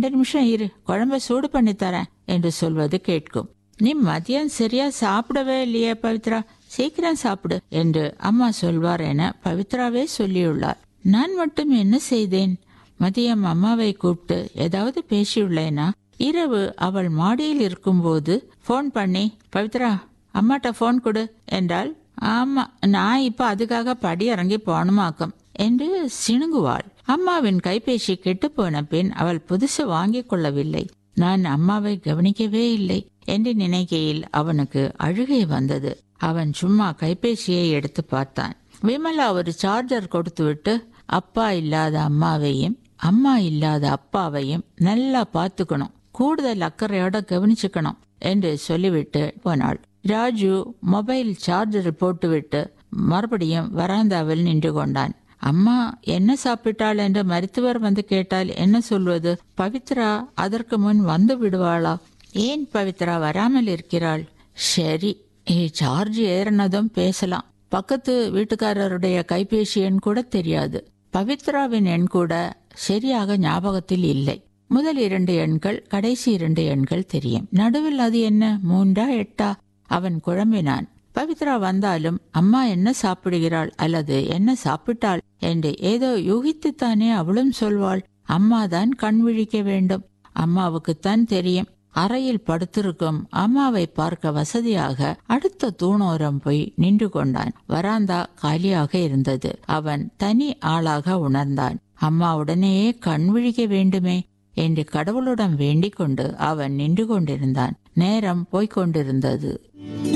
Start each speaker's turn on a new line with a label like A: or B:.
A: ரெண்டு நிமிஷம் இரு குழம்ப சூடு பண்ணி தரேன் என்று சொல்வது கேட்கும் நீ மதியம் சரியா சாப்பிடவே இல்லையே பவித்ரா சீக்கிரம் சாப்பிடு என்று அம்மா சொல்வார் என பவித்ராவே சொல்லியுள்ளார் நான் மட்டும் என்ன செய்தேன் மதியம் அம்மாவை கூப்பிட்டு ஏதாவது பேசியுள்ளேனா இரவு அவள் மாடியில் இருக்கும்போது ஃபோன் பண்ணி பவித்ரா அம்மாட்ட ஃபோன் கொடு என்றால் ஆமா நான் இப்ப அதுக்காக படி இறங்கி போகணுமாக்கும் என்று சிணுங்குவாள் அம்மாவின் கைபேசி கெட்டுப்போன பின் அவள் புதுசு வாங்கிக் கொள்ளவில்லை நான் அம்மாவை கவனிக்கவே இல்லை என்று நினைக்கையில் அவனுக்கு அழுகை வந்தது அவன் சும்மா கைபேசியை எடுத்து பார்த்தான் விமலா ஒரு சார்ஜர் கொடுத்துவிட்டு அப்பா இல்லாத அம்மாவையும் அம்மா இல்லாத அப்பாவையும் நல்லா பார்த்துக்கணும் கூடுதல் அக்கறையோட கவனிச்சுக்கணும் என்று சொல்லிவிட்டு போனாள் ராஜு மொபைல் சார்ஜர் போட்டுவிட்டு மறுபடியும் வராந்தாவில் நின்று கொண்டான் அம்மா என்ன சாப்பிட்டாள் என்று மருத்துவர் வந்து கேட்டால் என்ன சொல்வது பவித்ரா அதற்கு முன் வந்து விடுவாளா ஏன் பவித்ரா வராமல் இருக்கிறாள் சரி ஏ சார்ஜ் ஏறினதும் பேசலாம் பக்கத்து வீட்டுக்காரருடைய கைபேசி எண் கூட தெரியாது பவித்ராவின் எண் கூட சரியாக ஞாபகத்தில் இல்லை முதல் இரண்டு எண்கள் கடைசி இரண்டு எண்கள் தெரியும் நடுவில் அது என்ன மூன்றா எட்டா அவன் குழம்பினான் பவித்ரா வந்தாலும் அம்மா என்ன சாப்பிடுகிறாள் அல்லது என்ன சாப்பிட்டாள் என்று ஏதோ யூகித்துத்தானே அவளும் சொல்வாள் அம்மாதான் கண் விழிக்க வேண்டும் அம்மாவுக்குத்தான் தெரியும் அறையில் படுத்திருக்கும் அம்மாவை பார்க்க வசதியாக அடுத்த தூணோரம் போய் நின்று கொண்டான் வராந்தா காலியாக இருந்தது அவன் தனி ஆளாக உணர்ந்தான் அம்மா உடனேயே கண் விழிக்க வேண்டுமே என்று கடவுளிடம் வேண்டிக் கொண்டு அவன் நின்று கொண்டிருந்தான் நேரம் போய்க் கொண்டிருந்தது